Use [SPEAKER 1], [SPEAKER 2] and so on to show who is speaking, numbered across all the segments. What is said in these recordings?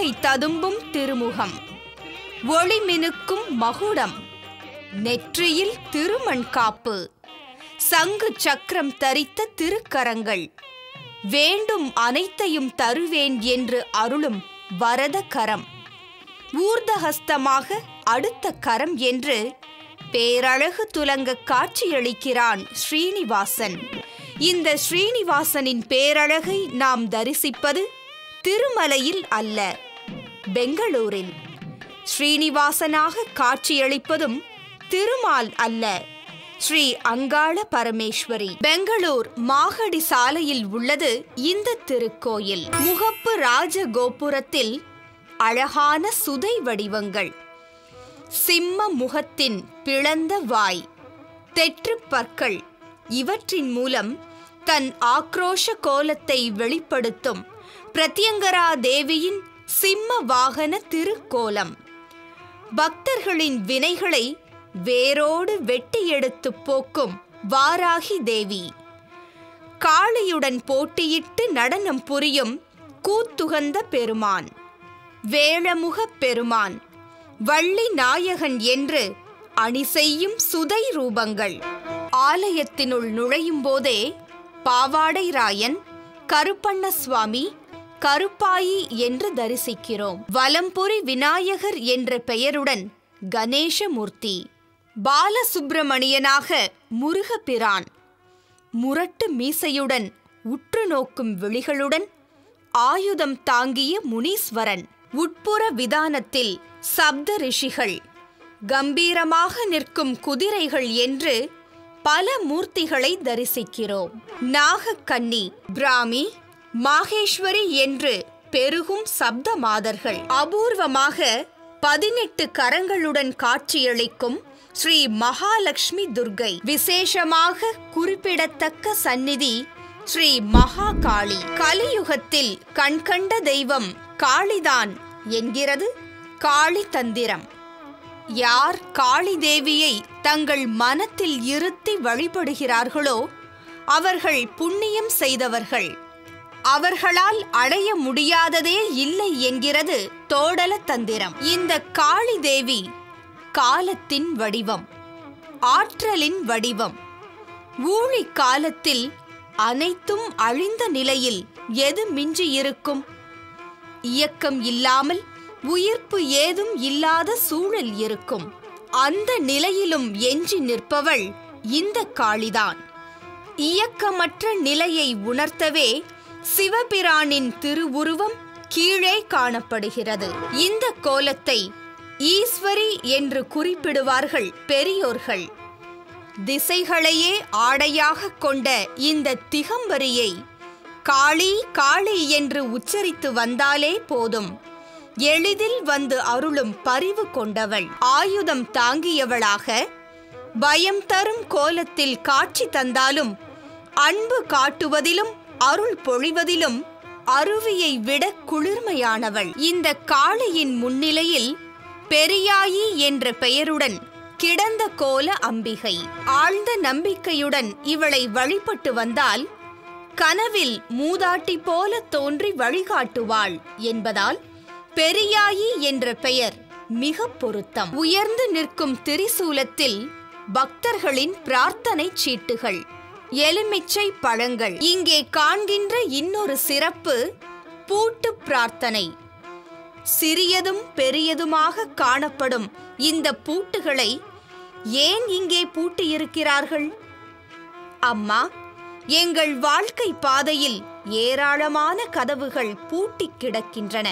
[SPEAKER 1] புன்னகை ததும்பும் திருமுகம் ஒளிமினுக்கும் மகுடம் நெற்றியில் திருமண் காப்பு சங்கு சக்கரம் தரித்த திருக்கரங்கள் வேண்டும் அனைத்தையும் தருவேன் என்று அருளும் வரத கரம் ஊர்தஹஸ்தமாக அடுத்த கரம் என்று பேரழகு துலங்க காட்சியளிக்கிறான் ஸ்ரீனிவாசன் இந்த ஸ்ரீனிவாசனின் பேரழகை நாம் தரிசிப்பது திருமலையில் அல்ல பெங்களூரில் ஸ்ரீனிவாசனாக காட்சியளிப்பதும் திருமால் அல்ல ஸ்ரீ அங்காள பரமேஸ்வரி பெங்களூர் மாகடி சாலையில் உள்ளது இந்த திருக்கோயில் முகப்பு ராஜகோபுரத்தில் அழகான சுதை வடிவங்கள் சிம்ம முகத்தின் பிளந்த வாய் தெற்றுப் பற்கள் இவற்றின் மூலம் தன் ஆக்ரோஷ கோலத்தை வெளிப்படுத்தும் பிரத்யங்கரா தேவியின் சிம்ம வாகன திருக்கோலம் பக்தர்களின் வினைகளை வேரோடு வெட்டி எடுத்து போக்கும் வாராகி தேவி காளியுடன் போட்டியிட்டு நடனம் புரியும் கூத்துகந்த பெருமான் வேழமுகப் பெருமான் வள்ளி நாயகன் என்று அணி செய்யும் சுதை ரூபங்கள் ஆலயத்தினுள் நுழையும் போதே பாவாடை ராயன் கருப்பண்ண சுவாமி கருப்பாயி என்று தரிசிக்கிறோம் வலம்புரி விநாயகர் என்ற பெயருடன் கணேசமூர்த்தி பாலசுப்பிரமணியனாக முருகப்பிரான் முரட்டு மீசையுடன் உற்று நோக்கும் விழிகளுடன் ஆயுதம் தாங்கிய முனீஸ்வரன் உட்புற விதானத்தில் சப்த ரிஷிகள் கம்பீரமாக நிற்கும் குதிரைகள் என்று பல மூர்த்திகளை தரிசிக்கிறோம் நாகக்கன்னி பிராமி மாகேஸ்வரி என்று பெருகும் சப்த மாதர்கள் அபூர்வமாக பதினெட்டு கரங்களுடன் காட்சியளிக்கும் ஸ்ரீ மகாலட்சுமி துர்கை விசேஷமாக குறிப்பிடத்தக்க சந்நிதி ஸ்ரீ மகாகாளி கலியுகத்தில் கண்கண்ட தெய்வம் காளிதான் என்கிறது காளி தந்திரம் யார் காளி தேவியை தங்கள் மனத்தில் இருத்தி வழிபடுகிறார்களோ அவர்கள் புண்ணியம் செய்தவர்கள் அவர்களால் அடைய முடியாததே இல்லை என்கிறது தோடல தந்திரம் இந்த காளி தேவி காலத்தின் வடிவம் ஆற்றலின் வடிவம் ஊழி காலத்தில் அனைத்தும் அழிந்த நிலையில் எது மிஞ்சி இருக்கும் இயக்கம் இல்லாமல் உயிர்ப்பு ஏதும் இல்லாத சூழல் இருக்கும் அந்த நிலையிலும் எஞ்சி நிற்பவள் இந்த காளிதான் இயக்கமற்ற நிலையை உணர்த்தவே சிவபிரானின் திருவுருவம் கீழே காணப்படுகிறது இந்த கோலத்தை ஈஸ்வரி என்று குறிப்பிடுவார்கள் பெரியோர்கள் திசைகளையே ஆடையாக கொண்ட இந்த திகம்பரியை காளி காளி என்று உச்சரித்து வந்தாலே போதும் எளிதில் வந்து அருளும் பரிவு கொண்டவள் ஆயுதம் தாங்கியவளாக பயம் தரும் கோலத்தில் காட்சி தந்தாலும் அன்பு காட்டுவதிலும் அருள் பொழிவதிலும் அருவியை விட குளிர்மையானவள் இந்த காளியின் முன்னிலையில் பெரியாயி என்ற பெயருடன் கிடந்த கோல அம்பிகை ஆழ்ந்த நம்பிக்கையுடன் இவளை வழிபட்டு வந்தால் கனவில் மூதாட்டி போல தோன்றி வழிகாட்டுவாள் என்பதால் பெரியாயி என்ற பெயர் மிக பொருத்தம் உயர்ந்து நிற்கும் திரிசூலத்தில் பக்தர்களின் பிரார்த்தனை சீட்டுகள் எலுமிச்சை பழங்கள் இங்கே காண்கின்ற இன்னொரு சிறப்பு பூட்டு பிரார்த்தனை சிறியதும் பெரியதுமாக காணப்படும் இந்த பூட்டுகளை ஏன் இங்கே பூட்டியிருக்கிறார்கள் அம்மா எங்கள் வாழ்க்கை பாதையில் ஏராளமான கதவுகள் பூட்டிக் கிடக்கின்றன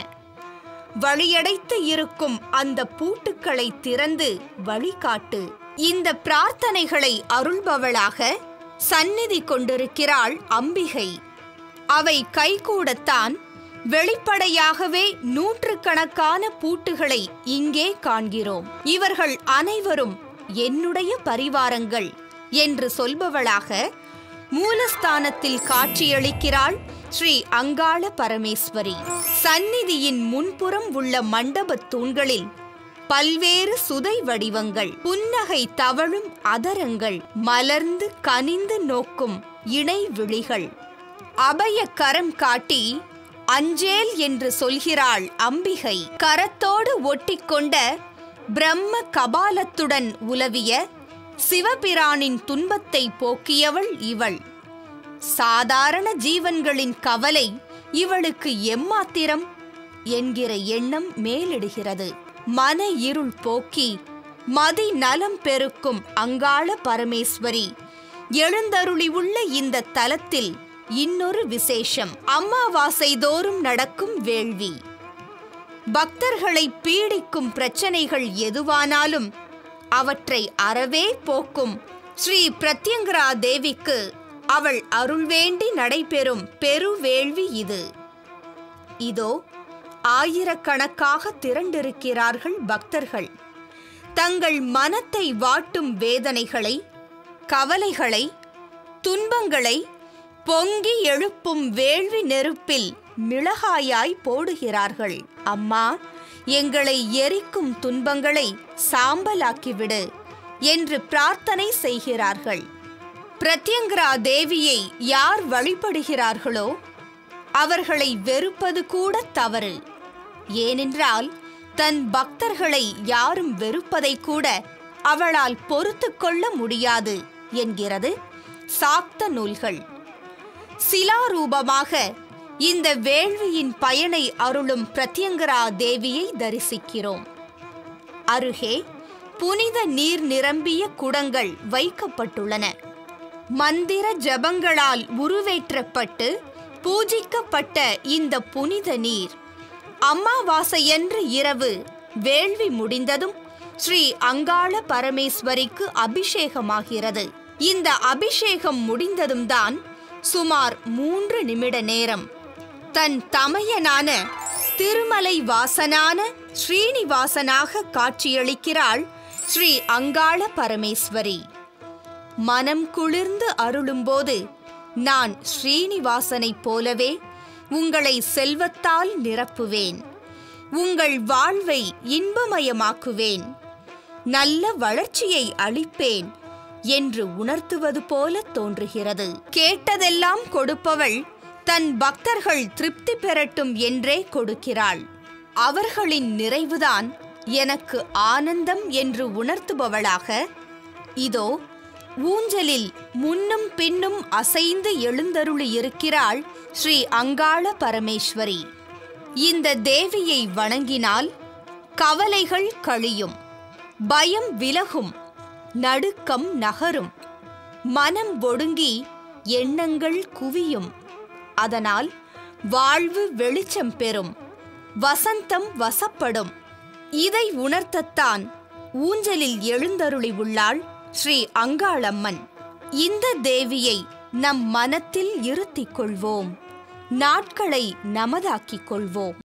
[SPEAKER 1] வழியடைத்து இருக்கும் அந்த பூட்டுக்களை திறந்து வழிகாட்டு இந்த பிரார்த்தனைகளை அருள்பவளாக சந்நிதி கொண்டிருக்கிறாள் அம்பிகை அவை கைகூடத்தான் வெளிப்படையாகவே நூற்றுக்கணக்கான பூட்டுகளை இங்கே காண்கிறோம் இவர்கள் அனைவரும் என்னுடைய பரிவாரங்கள் என்று சொல்பவளாக மூலஸ்தானத்தில் காட்சியளிக்கிறாள் ஸ்ரீ அங்காள பரமேஸ்வரி சந்நிதியின் முன்புறம் உள்ள மண்டபத் தூண்களில் பல்வேறு சுதை வடிவங்கள் புன்னகை தவழும் அதரங்கள் மலர்ந்து கனிந்து நோக்கும் இணை விழிகள் அபய கரம் காட்டி அஞ்சேல் என்று சொல்கிறாள் அம்பிகை கரத்தோடு ஒட்டிக்கொண்ட பிரம்ம கபாலத்துடன் உலவிய சிவபிரானின் துன்பத்தை போக்கியவள் இவள் சாதாரண ஜீவன்களின் கவலை இவளுக்கு எம்மாத்திரம் என்கிற எண்ணம் மேலிடுகிறது மன இருள் போக்கி மதி நலம் பெருக்கும் அங்காள பரமேஸ்வரி எழுந்தருளி உள்ள இந்த தலத்தில் இன்னொரு விசேஷம் அமாவாசை தோறும் நடக்கும் வேள்வி பக்தர்களை பீடிக்கும் பிரச்சனைகள் எதுவானாலும் அவற்றை அறவே போக்கும் ஸ்ரீ பிரத்யங்கரா தேவிக்கு அவள் அருள் வேண்டி நடைபெறும் பெருவேள்வி இது இதோ ஆயிரக்கணக்காக திரண்டிருக்கிறார்கள் பக்தர்கள் தங்கள் மனத்தை வாட்டும் வேதனைகளை கவலைகளை துன்பங்களை பொங்கி எழுப்பும் வேள்வி நெருப்பில் மிளகாயாய் போடுகிறார்கள் அம்மா எங்களை எரிக்கும் துன்பங்களை சாம்பலாக்கிவிடு என்று பிரார்த்தனை செய்கிறார்கள் பிரத்யங்கரா தேவியை யார் வழிபடுகிறார்களோ அவர்களை வெறுப்பது கூட தவறு ஏனென்றால் தன் பக்தர்களை யாரும் வெறுப்பதை கூட அவளால் பொறுத்து கொள்ள முடியாது என்கிறது சாக்த நூல்கள் சிலாரூபமாக இந்த வேள்வியின் பயனை அருளும் பிரத்யங்கரா தேவியை தரிசிக்கிறோம் அருகே புனித நீர் நிரம்பிய குடங்கள் வைக்கப்பட்டுள்ளன மந்திர ஜபங்களால் உருவேற்றப்பட்டு பூஜிக்கப்பட்ட இந்த புனித நீர் அமாவாசையன்று இரவு வேள்வி முடிந்ததும் ஸ்ரீ அங்காள பரமேஸ்வரிக்கு அபிஷேகமாகிறது இந்த அபிஷேகம் முடிந்ததும் தான் சுமார் மூன்று நிமிட நேரம் தன் தமையனான திருமலை வாசனான ஸ்ரீனிவாசனாக காட்சியளிக்கிறாள் ஸ்ரீ அங்காள பரமேஸ்வரி மனம் குளிர்ந்து அருளும்போது நான் ஸ்ரீனிவாசனைப் போலவே உங்களை செல்வத்தால் நிரப்புவேன் உங்கள் வாழ்வை இன்பமயமாக்குவேன் நல்ல வளர்ச்சியை அளிப்பேன் என்று உணர்த்துவது போல தோன்றுகிறது கேட்டதெல்லாம் கொடுப்பவள் தன் பக்தர்கள் திருப்தி பெறட்டும் என்றே கொடுக்கிறாள் அவர்களின் நிறைவுதான் எனக்கு ஆனந்தம் என்று உணர்த்துபவளாக இதோ ஊஞ்சலில் முன்னும் பின்னும் அசைந்து எழுந்தருளி இருக்கிறாள் ஸ்ரீ அங்காள பரமேஸ்வரி இந்த தேவியை வணங்கினால் கவலைகள் கழியும் பயம் விலகும் நடுக்கம் நகரும் மனம் ஒடுங்கி எண்ணங்கள் குவியும் அதனால் வாழ்வு வெளிச்சம் பெறும் வசந்தம் வசப்படும் இதை உணர்த்தத்தான் ஊஞ்சலில் எழுந்தருளி உள்ளாள் ஸ்ரீ அங்காளம்மன் இந்த தேவியை நம் மனத்தில் இருத்திக் கொள்வோம் நாட்களை நமதாக்கிக் கொள்வோம்